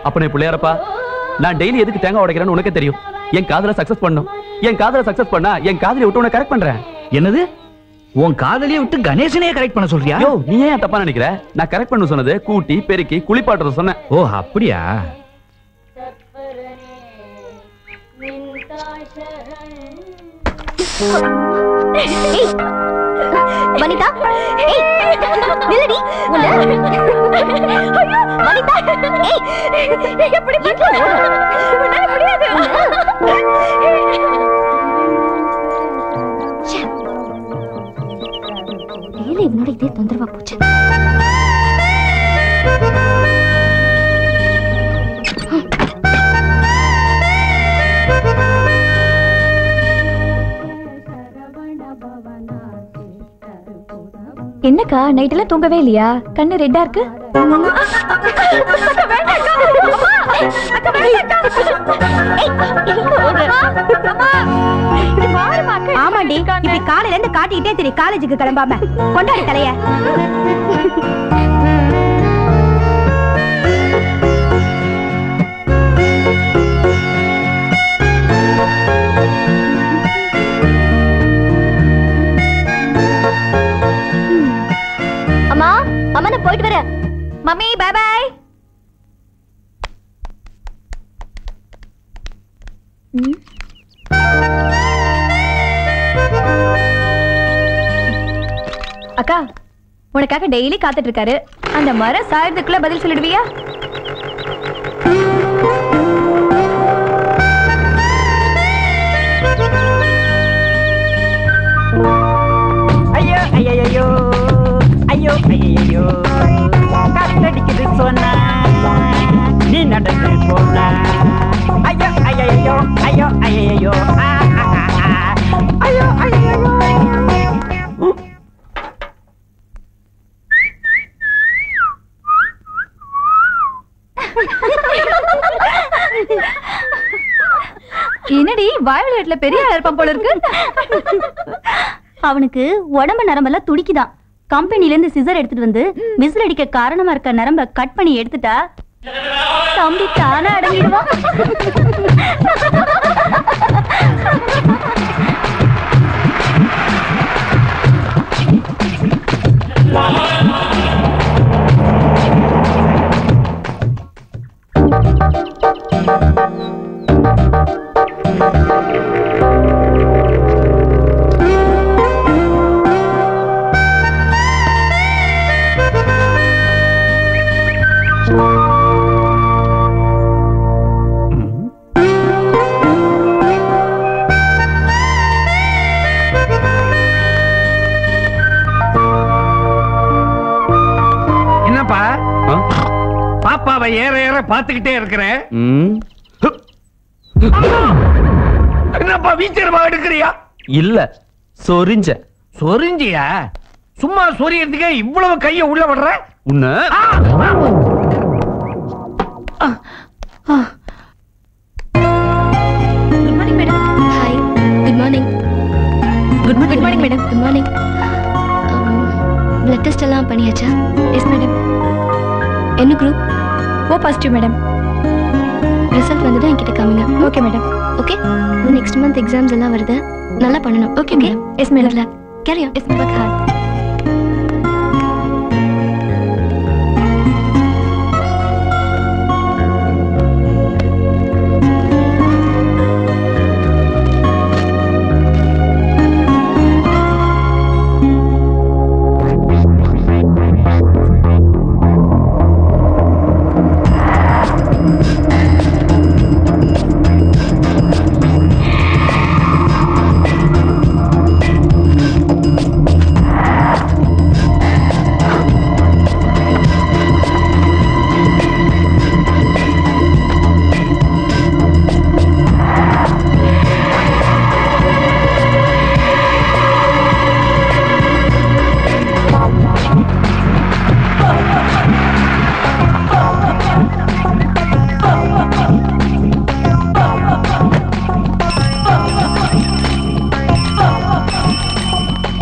அப்பனே பிள்ளையாரப்பா நான் டெய்லி எதுக்கு தேங்காய் உடைக்கிறேன்னு உனக்கே தெரியும் என் காதல சக்சஸ் பண்ணும் என் காதல சக்சஸ் பண்ணா என் காதலை விட்டு உன்னை கரெக்ட் பண்றேன் என்னது உன் காதலியை விட்டு கணேசனையே கரெக்ட் பண்ண சொல்றியா யோ நீ ஏன் தப்பா நினைக்கிற நான் கரெக்ட் பண்ண சொன்னது கூட்டி பெருக்கி குளிப்பாட்டுறது சொன்னேன் ஓ அப்படியா ஏய், வனிதா ஏய் நில்லடி உன்னை வனிதா ஏய் எப்படி பண்ற உன்னால முடியாது டெய்லி இவனோட இதே தொந்தரவா போச்சு என்னக்கா நைட் எல்லாம் தூங்கவே இல்லையா கண்ணு ரெட்டா இருக்கு ஆமாண்டி இப்படி காலையில இருந்து காட்டிக்கிட்டே தெரியும் காலேஜுக்கு கிளம்பாம கொண்டாடி தலைய அம்மா அம்மா நான் போயிட்டு வரேன் மம்மி பை பை அக்கா உனக்காக டெய்லி காத்துட்டு இருக்காரு அந்த மரம் சாயறதுக்குள்ள பதில் சொல்லிடுவியா ஐயோ ஐயோ ஐயோ ஐயோ காத்தடிக்குது சொன்னா நீ நடந்து போனா ஐயோ ஐயோ ஐயோ ஐயோ ஆ, ஆ, ஆ, ஆ. ஐயோ ஐயோ என்னடி வாய் விளையாட்டுல பெரிய ஆளா இருப்பான் போல இருக்கு அவனுக்கு உடம்பு நரம்பெல்லாம் துடிக்குதான் கம்பெனில இருந்து சிசர் எடுத்துட்டு வந்து மிசில் அடிக்க காரணமா இருக்க நரம்ப கட் பண்ணி எடுத்துட்டா தம்பி தானே அடங்கிடுவான் என்னப்பா ஆ? பாப்பாவை ஏற ஏற பாத்துக்கிட்டே இருக்கிறேன் ம், என்னப்பா வீச்சரமா எடுக்கிறியா இல்ல சொரிஞ்ச சொரிஞ்சியா சும்மா சொரியறதுக்கே இவ்வளவு கைய உள்ள விடுற உன்ன ஆ! Good morning madam hi good morning good morning good morning madam good morning blood test எல்லாம் பண்ணியாச்சா எஸ் மேடம் என்ன group O positive madam result வந்துட்டு என்கிட்ட காமிங்க okay madam okay next month exams எல்லாம் வருது நல்லா பண்ணணும் ஓகே ஓகே எஸ் மேடம் கேரியா எஸ் மேடம்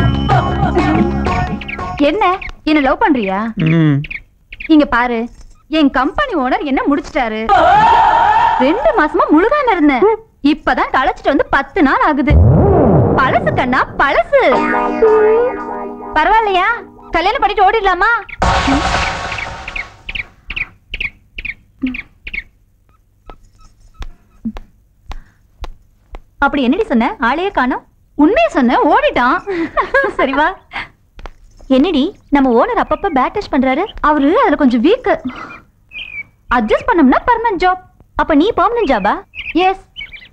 என்ன என்ன லவ் பண்றியா இங்க பாரு என் கம்பெனி ஓனர் என்ன முடிச்சிட்டாரு ரெண்டு மாசமா முழுகாம இருந்தேன் இப்பதான் களைச்சிட்டு வந்து பத்து நாள் ஆகுது பழசு கண்ணா பழசு பரவாயில்லையா கல்யாணம் பண்ணிட்டு ஓடிடலாமா அப்படி என்னடி சொன்ன ஆளையே காணோம் உண்மையை சொன்ன ஓடிட்டான் சரி வா என்னடி நம்ம ஓனர் அப்பப்ப பேட் டச் பண்றாரு அவரு அதுல கொஞ்சம் வீக் அட்ஜஸ்ட் பண்ணோம்னா பர்மனன்ட் ஜாப் அப்ப நீ பெர்மனன்ட் ஜாபா எஸ்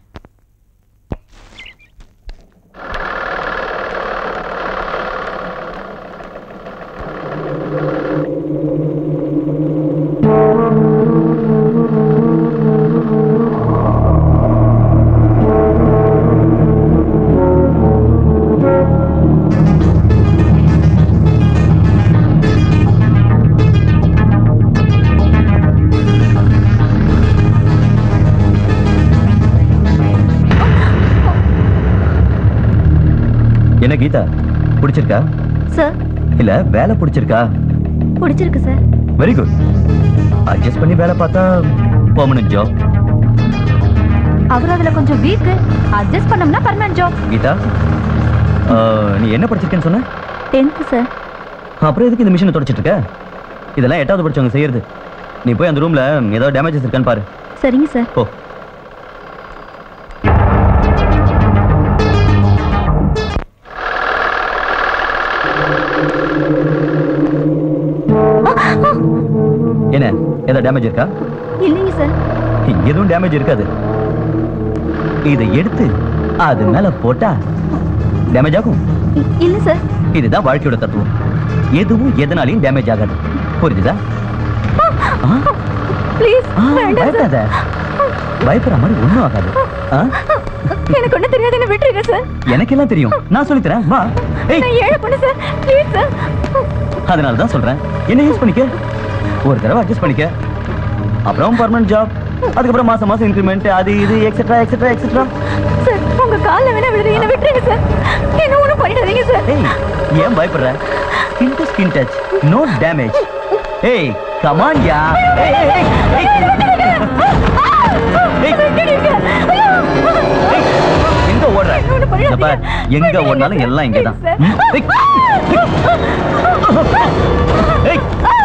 என்ன கீதா பிடிச்சிருக்கா சார் இல்ல வேலை பிடிச்சிருக்கா பிடிச்சிருக்கு சார் வெரி குட் அட்ஜஸ்ட் பண்ணி வேலை பார்த்தா பெர்மனன்ட் ஜாப் அவர் அதுல கொஞ்சம் வீக் அட்ஜஸ்ட் பண்ணோம்னா பர்மனன்ட் ஜாப் கீதா ஆ, நீ என்ன படிச்சிருக்கேன்னு சொன்ன டென்த்து சார் அப்புறம் எதுக்கு இந்த மிஷினை தொடச்சிட்டு இருக்க இதெல்லாம் எட்டாவது படிச்சவங்க செய்யறது நீ போய் அந்த ரூம்ல ஏதாவது டேமேஜஸ் இருக்கான்னு பாரு சரிங்க சார் போ என்ன ஏதாவது டேமேஜ் இருக்கா இல்லைங்க சார் எதுவும் டேமேஜ் இருக்காது இதை எடுத்து அது மேல போட்டா டேமேஜ் ஆகும் இ- இல்ல சார் இதுதான் வாழ்க்கையோட தத்துவம் எதுவும் எதனாலையும் டேமேஜ் ஆகாது புரிஞ்சுதா ஆ? ப்ளீஸ் ஆ, பயப்படாத பயப்படுற மாதிரி ஒண்ணும் ஆகாது ஆ? எனக்கு ஒண்ணு தெரியாது என்ன விட்டுருங்க சார் எனக்கு எல்லாம் தெரியும் நான் சொல்லித் தரேன் வா ஏய் நான் ஏழை பொண்ணு சார் ப்ளீஸ் சார் அதனால தான் சொல்றேன் என்ன யூஸ் பண்ணிக்க ஒரு தடவை அட்ஜஸ்ட் பண்ணிக்க அப்புறம் பர்மனன்ட் ஜாப் அதுக்கப்புறம் மாசம் மாசம் இன்க்ரிமெண்ட் அது இது எக்ஸெட்ரா எக்ஸெட்ரா எக்ஸெட்ரா சார் உங்க கால்ல வேணா விழுது என்ன விட்டுருங்க சார் என்ன ஒண்ணும் பண்ணிடாதீங்க சார் ஏய் ஏன் பயப்படுற skin to skin touch no damage ஏய் கமான் யா ஏய், ஏய், ஏய், ஏய். ஏய். ஏய், எங்க ஓடுற இங்க பார், எங்க ஓடினாலும் எல்லாம் இங்கதான் ம்? ஏய். ஏய்.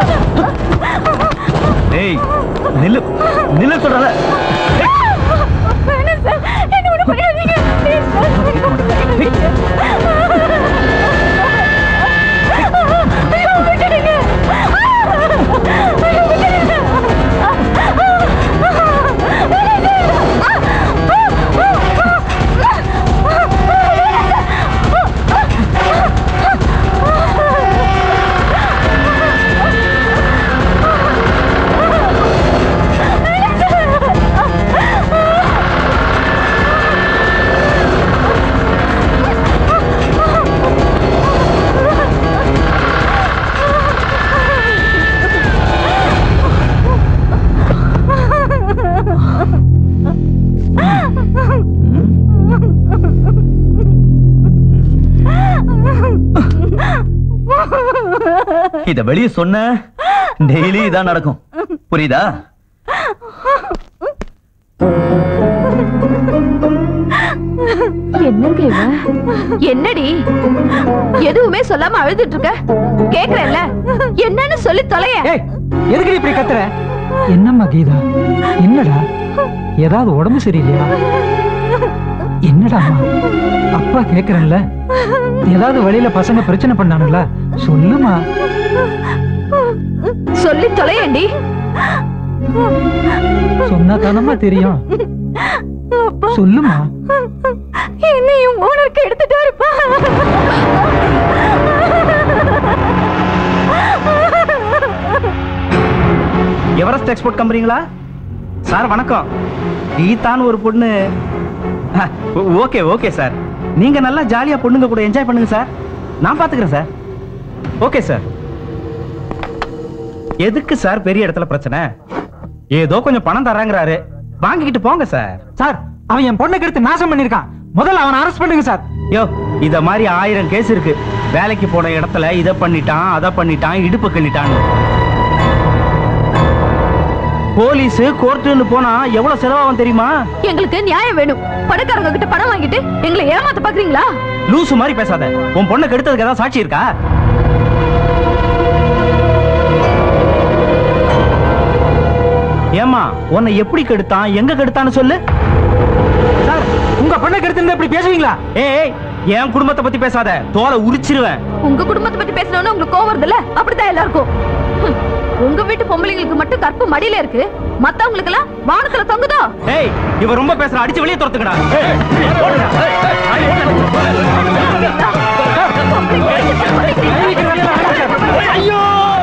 ஏய் நில்லு நில்லு சொல்றல வேணாம் சார் என்ன ஒண்ணும் பண்ணிடாதீங்க ப்ளீஸ் சார் என்ன ஒண்ணும் பண்ணிடாதீங்க ஐயோ, விட்டுடுங்க. ஐயோ, விட்டுடுங்க. இத வெளிய சொன்ன டெய்லி இதான் நடக்கும் புரியுதா என்னங்க இவன் என்னடி எதுவுமே சொல்லாம அழுதுட்டு இருக்க கேக்குறேன்ல என்னன்னு சொல்லி தொலைய ஏய் எதுக்கு இப்படி கத்துற என்னம்மா கீதா என்னடா ஏதாவது உடம்பு சரியில்லையா என்னடாம்மா அப்பா கேக்குறேன்ல ஏதாவது வழியில பசங்க பிரச்சனை பண்ணானுங்களா சொல்லுமா சொல்லி தொலையண்டி சொன்னா தானம்மா தெரியும் சொல்லுமா என்னையும் ஓனருக்கு எடுத்துட்டாருப்பா எவரெஸ்ட் எக்ஸ்போர்ட் கம்பெனிங்களா சார் வணக்கம் கீதான்னு ஒரு பொண்ணு ஓகே ஓகே சார் நீங்க நல்லா ஜாலியா பொண்ணுங்க கூட என்ஜாய் பண்ணுங்க சார் நான் பாத்துக்கிறேன் சார் ஓகே சார் எதுக்கு சார் பெரிய இடத்துல பிரச்சனை ஏதோ கொஞ்சம் பணம் தராங்கிறாரு வாங்கிக்கிட்டு போங்க சார் சார் அவன் என் பொண்ணை கெடுத்து நாசம் பண்ணிருக்கான் முதல்ல அவனை அரெஸ்ட் பண்ணுங்க சார் யோ இத மாதிரி ஆயிரம் கேஸ் இருக்கு வேலைக்கு போன இடத்துல இதை பண்ணிட்டான் அதை பண்ணிட்டான் இடுப்பு கண்ணிட்டான்னு போலீஸ் கோர்ட்டுன்னு போனா எவ்வளவு செலவாகும் தெரியுமா எங்களுக்கு நியாயம் வேணும் பணக்காரங்க கிட்ட பணம் வாங்கிட்டு எங்களை ஏமாத்த பாக்குறீங்களா லூசு மாதிரி பேசாத உன் பொண்ணை கெடுத்ததுக்கு ஏதாவது சாட்சி இருக்கா ஏமா உன்னை எப்படி கெடுத்தான் எங்க கெடுத்தான்னு சொல்லு சார் உங்க பொண்ணை கெடுத்து இப்படி பேசுவீங்களா ஏய் என் குடும்பத்தை பத்தி பேசாத தோலை உரிச்சிருவேன் உங்க குடும்பத்தை பத்தி பேசணும்னு உங்களுக்கு கோவம் வருதுல்ல அப்படித்தான் எல்லாருக்கும் ஹம், உங்க வீட்டு பொம்பளைங்களுக்கு மட்டும் கற்பு மடியில இருக்கு மத்தவங்களுக்கு எல்லாம் வானத்துல தொங்குதோ ஏய் இவ ரொம்ப பேசுற அடிச்சு வெளியே துரத்துக்கடா ஐயோ